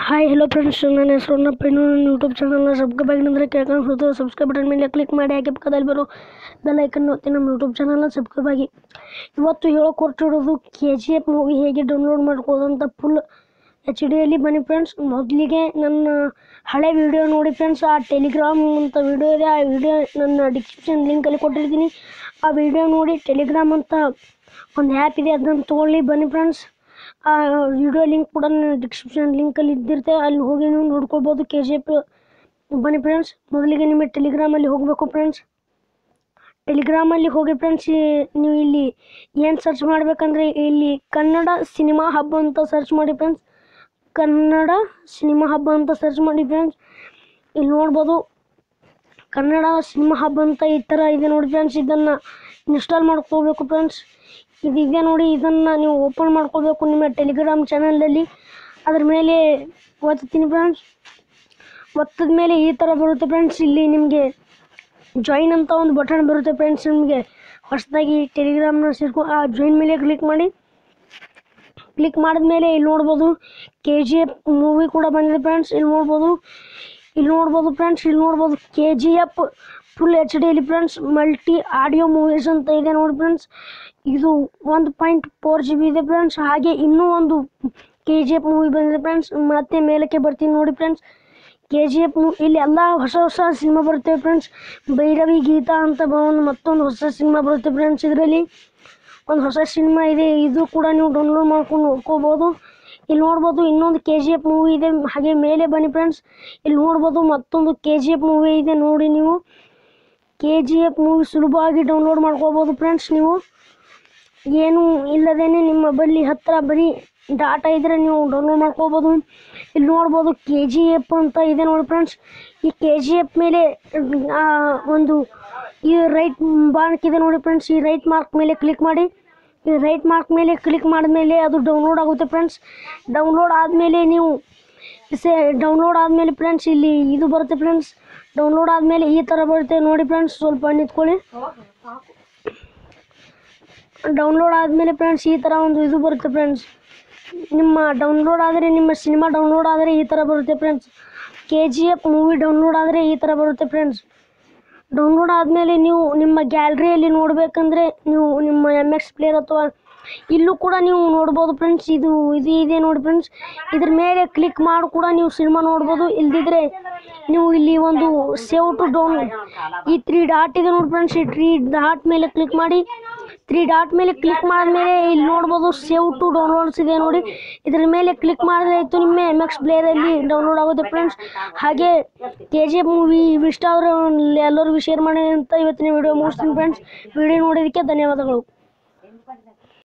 hi hello friends ನನ್ನ ಹೆಸರು ಹೊನ್ನಪ್ಪ ಇನ್ನು ನನ್ನ ಯೂಟ್ಯೂಬ್ ಚಾನಲ್ನ ಸಬ್ಸ್ಕ್ರೈಬ್ ಆಗಿದ್ರೆ ಕೇಳ್ಕೊಂಡು ಹೋಗ್ತದೆ ಸಬ್ಸ್ಕ್ರೈಬ್ ಬಟನ್ ಮೇಲೆ ಕ್ಲಿಕ್ ಮಾಡಿ ಹಾಗೆ ಪಕ್ಕದಲ್ಲಿ ಬರೋ ಬೆಲ್ ಐಕನ್ ಒತ್ತಿ ನಮ್ಮ ಯೂಟ್ಯೂಬ್ ಚಾನಲ್ನ ಸಬ್ಸ್ಕ್ರೈಬ್ ಆಗಿ ಇವತ್ತು ಹೇಳೋಕೆ ಹೊರಟಿರೋದು ಕೆ ಜಿ ಎಫ್ ಮೂವಿ ಹೇಗೆ ಡೌನ್ಲೋಡ್ ಮಾಡ್ಕೋದು ಅಂತ ಫುಲ್ ಎಚ್ ಡಿಯಲ್ಲಿ ಬನ್ನಿ ಫ್ರೆಂಡ್ಸ್ ಮೊದಲಿಗೆ ನನ್ನ ಹಳೆ ವಿಡಿಯೋ ನೋಡಿ ಫ್ರೆಂಡ್ಸ್ ಆ ಟೆಲಿಗ್ರಾಮ್ ಅಂತ ವಿಡಿಯೋ ಇದೆ ಆ ವಿಡಿಯೋ ನನ್ನ ಡಿಸ್ಕ್ರಿಪ್ಷನ್ ಲಿಂಕಲ್ಲಿ ಕೊಟ್ಟಿರ್ತೀನಿ ಆ ವಿಡಿಯೋ ನೋಡಿ ಟೆಲಿಗ್ರಾಮ್ ಅಂತ ಒಂದು ಆ್ಯಪ್ ಇದೆ ಅದನ್ನು ತೊಗೊಳ್ಳಿ ಬನ್ನಿ ಫ್ರೆಂಡ್ಸ್ ಆ ವಿಡಿಯೋ ಲಿಂಕ್ ಕೂಡ ನನ್ನ ಡಿಸ್ಕ್ರಿಪ್ಷನ್ ಲಿಂಕಲ್ಲಿ ಇದ್ದಿರುತ್ತೆ ಅಲ್ಲಿ ಹೋಗಿ ನೀವು ನೋಡ್ಕೊಳ್ಬೋದು ಕೆ ಜಿ ಎಫ್ ಬನ್ನಿ ಫ್ರೆಂಡ್ಸ್ ಮೊದಲಿಗೆ ನಿಮ್ಮ ಟೆಲಿಗ್ರಾಮಲ್ಲಿ ಹೋಗಬೇಕು ಫ್ರೆಂಡ್ಸ್ ಟೆಲಿಗ್ರಾಮಲ್ಲಿ ಹೋಗಿ ಫ್ರೆಂಡ್ಸ್ ನೀವು ಇಲ್ಲಿ ಏನು ಸರ್ಚ್ ಮಾಡಬೇಕಂದ್ರೆ ಇಲ್ಲಿ ಕನ್ನಡ ಸಿನಿಮಾ ಹಬ್ ಅಂತ ಸರ್ಚ್ ಮಾಡಿ ಫ್ರೆಂಡ್ಸ್ ಕನ್ನಡ ಸಿನಿಮಾ ಹಬ್ಬ ಅಂತ ಸರ್ಚ್ ಮಾಡಿ ಫ್ರೆಂಡ್ಸ್ ಇಲ್ಲಿ ನೋಡ್ಬೋದು ಕನ್ನಡ ಸಿನಿಮಾ ಹಬ್ ಅಂತ ಈ ಥರ ಇದೆ ನೋಡಿ ಫ್ರೆಂಡ್ಸ್ ಇದನ್ನು ಇನ್ಸ್ಟಾಲ್ ಮಾಡ್ಕೋಬೇಕು ಫ್ರೆಂಡ್ಸ್ ಇದಿದೆ ನೋಡಿ ಇದನ್ನು ನೀವು ಓಪನ್ ಮಾಡ್ಕೋಬೇಕು ನಿಮ್ಮ ಟೆಲಿಗ್ರಾಮ್ ಚಾನಲಲ್ಲಿ ಅದ್ರ ಮೇಲೆ ಒತ್ತೀನಿ ಫ್ರೆಂಡ್ಸ್ ಒತ್ತದ ಮೇಲೆ ಈ ಥರ ಬರುತ್ತೆ ಫ್ರೆಂಡ್ಸ್ ಇಲ್ಲಿ ನಿಮಗೆ ಜಾಯಿನ್ ಅಂತ ಒಂದು ಬಟನ್ ಬರುತ್ತೆ ಫ್ರೆಂಡ್ಸ್ ನಿಮಗೆ ಹೊಸದಾಗಿ ಟೆಲಿಗ್ರಾಮ್ನ ಸೇರ್ಕೊ ಆ ಜಾಯಿನ್ ಮೇಲೆ ಕ್ಲಿಕ್ ಮಾಡಿ ಕ್ಲಿಕ್ ಮಾಡಿದ್ಮೇಲೆ ಇಲ್ಲಿ ನೋಡ್ಬೋದು ಕೆ ಜಿ ಎಫ್ ಮೂವಿ ಕೂಡ ಬಂದಿದೆ ಫ್ರೆಂಡ್ಸ್ ಇಲ್ಲಿ ನೋಡ್ಬೋದು ಇಲ್ಲಿ ನೋಡ್ಬೋದು ಫ್ರೆಂಡ್ಸ್ ಇಲ್ಲಿ ನೋಡ್ಬೋದು K G F full H ಡಿಯಲ್ಲಿ ಫ್ರೆಂಡ್ಸ್ ಮಲ್ಟಿ ಆಡಿಯೋ ಮೂವೀಸ್ ಅಂತ ಇದೆ ನೋಡಿ ಫ್ರೆಂಡ್ಸ್ ಇದು ಒಂದು ಪಾಯಿಂಟ್ ಫೋರ್ ಜಿ ಬಿ ಇದೆ ಫ್ರೆಂಡ್ಸ್ ಹಾಗೆ ಇನ್ನೂ ಒಂದು ಕೆ ಜಿ ಎಫ್ ಮೂವಿ ಬಂದಿದೆ ಫ್ರೆಂಡ್ಸ್ ಮತ್ತೆ ಮೇಲಕ್ಕೆ ಬರ್ತೀನಿ ನೋಡಿ ಫ್ರೆಂಡ್ಸ್ ಕೆ ಜಿ ಎಫ್ ಇಲ್ಲಿ ಎಲ್ಲ ಹೊಸ ಹೊಸ ಸಿನಿಮಾ ಬರುತ್ತೆ ಫ್ರೆಂಡ್ಸ್ ಭೈರವಿ ಗೀತಾ ಅಂತ ಬ- ಒಂದು ಮತ್ತೊಂದು ಹೊಸ ಸಿನಿಮಾ ಬರುತ್ತೆ ಫ್ರೆಂಡ್ಸ್ ಇದರಲ್ಲಿ ಒಂದು ಹೊಸ ಸಿನಿಮಾ ಇದೆ ಇದು ಕೂಡ ನೀವು ಡೌನ್ಲೋಡ್ ಮಾಡ್ಕೊಂಡು ನೋಡ್ಕೋಬೋದು ಇಲ್ಲಿ ನೋಡ್ಬೋದು ಇನ್ನೊಂದು ಕೆ ಜಿ ಎಫ್ ಮೂವಿ ಇದೆ ಹಾಗೆ ಮೇಲೆ ಬನ್ನಿ ಫ್ರೆಂಡ್ಸ್ ಇಲ್ಲಿ ನೋಡ್ಬೋದು ಮತ್ತೊಂದು ಕೆ ಜಿ ಎಫ್ ಮೂವಿ ಇದೆ ನೋಡಿ ನೀವು ಕೆ ಜಿ ಎಫ್ ಮೂವಿ ಸುಲಭವಾಗಿ ಡೌನ್ಲೋಡ್ ಮಾಡ್ಕೋಬೋದು ಫ್ರೆಂಡ್ಸ್ ನೀವು ಏನು ಇಲ್ಲದೇನೆ ನಿಮ್ಮ ಬಳಿ ಹತ್ತಿರ ಬರೀ ಡಾಟಾ ಇದ್ದರೆ ನೀವು ಡೌನ್ಲೋಡ್ ಮಾಡ್ಕೋಬೋದು ಇಲ್ಲಿ ನೋಡ್ಬೋದು ಕೆ ಜಿ ಎಫ್ ಅಂತ ಇದೆ ನೋಡಿ ಫ್ರೆಂಡ್ಸ್ ಈ ಕೆ ಜಿ ಎಫ್ ಮೇಲೆ ಆ, ಒಂದು ಈ ರೈಟ್ ಮಾರ್ಕ್ ಇದೆ ನೋಡಿ ಫ್ರೆಂಡ್ಸ್ ಈ ರೈಟ್ ಮಾರ್ಕ್ ಮೇಲೆ ಕ್ಲಿಕ್ ಮಾಡಿ ಈ ರೈಟ್ ಮಾರ್ಕ್ ಮೇಲೆ ಕ್ಲಿಕ್ ಮಾಡಿದ್ಮೇಲೆ ಅದು ಡೌನ್ಲೋಡ್ ಆಗುತ್ತೆ ಫ್ರೆಂಡ್ಸ್ ಡೌನ್ಲೋಡ್ ಆದಮೇಲೆ ನೀವು ಸೇ ಡೌನ್ಲೋಡ್ ಆದಮೇಲೆ ಫ್ರೆಂಡ್ಸ್ ಇಲ್ಲಿ ಇದು ಬರುತ್ತೆ ಫ್ರೆಂಡ್ಸ್ ಡೌನ್ಲೋಡ್ ಆದಮೇಲೆ ಈ ಥರ ಬರುತ್ತೆ ನೋಡಿ ಫ್ರೆಂಡ್ಸ್ ಸ್ವಲ್ಪ ನಿಂತ್ಕೊಳ್ಳಿ ಡೌನ್ಲೋಡ್ ಆದಮೇಲೆ ಫ್ರೆಂಡ್ಸ್ ಈ ಥರ ಒಂದು ಇದು ಬರುತ್ತೆ ಫ್ರೆಂಡ್ಸ್ ನಿಮ್ಮ ಡೌನ್ಲೋಡ್ ಆದರೆ ನಿಮ್ಮ ಸಿನಿಮಾ ಡೌನ್ಲೋಡ್ ಆದರೆ ಈ ಥರ ಬರುತ್ತೆ friends K G F movie download ಆದರೆ ಈ ಥರ ಬರುತ್ತೆ ಫ್ರೆಂಡ್ಸ್ ಡೌನ್ಲೋಡ್ ಆದಮೇಲೆ ನೀವು ನಿಮ್ಮ ಗ್ಯಾಲ್ರಿಯಲ್ಲಿ ನೋಡಬೇಕಂದ್ರೆ ನೀವು ನಿಮ್ಮ ಎಮ್ ಎಕ್ಸ್ ಪ್ಲೇಯರ್ ಅಥವಾ ಇಲ್ಲೂ ಕೂಡ ನೀವು ನೋಡ್ಬೋದು ಫ್ರೆಂಡ್ಸ್ ಇದು ಇದು ಇದೆ ನೋಡಿ ಫ್ರೆಂಡ್ಸ್ ಇದ್ರ ಮೇಲೆ ಕ್ಲಿಕ್ ಮಾಡಿ ಕೂಡ ನೀವು ಸಿನಿಮಾ ನೋಡ್ಬೋದು ಇಲ್ದಿದ್ರೆ ನೀವು ಇಲ್ಲಿ ಒಂದು ಸೇವ್ ಟು ಡೌನ್ ಈ ತ್ರೀ ಡಾಟ್ ಇದೆ ನೋಡಿ ಫ್ರೆಂಡ್ಸ್ ಈ ತ್ರೀ ಡಾಟ್ ಮೇಲೆ ಕ್ಲಿಕ್ ಮಾಡಿ ತ್ರೀ ಡಾಟ್ ಮೇಲೆ ಕ್ಲಿಕ್ ಮಾಡಿದ್ಮೇಲೆ ಇಲ್ಲಿ ನೋಡ್ಬೋದು ಸೇವ್ ಟು ಡೌನ್ಲೋಡ್ಸ್ ಇದೆ ನೋಡಿ ಇದ್ರ ಮೇಲೆ ಕ್ಲಿಕ್ ಮಾಡಿದ್ರೆ ಆಯಿತು ನಿಮ್ಮ ಎಮ್ ಎಕ್ಸ್ ಪ್ಲೇಯರಲ್ಲಿ ಡೌನ್ಲೋಡ್ ಆಗುತ್ತೆ ಫ್ರೆಂಡ್ಸ್ ಹಾಗೆ ಕೆ ಜಿ ಎಫ್ ಮೂವಿ ಇಷ್ಟ ಆದರೆ ಎಲ್ಲರಿಗೂ ಶೇರ್ ಮಾಡಿ ಅಂತ ಇವತ್ತಿನ ವಿಡಿಯೋ ಮುಗಿಸ್ತೀನಿ ಫ್ರೆಂಡ್ಸ್ ವಿಡಿಯೋ ನೋಡೋದಕ್ಕೆ ಧನ್ಯವಾದಗಳು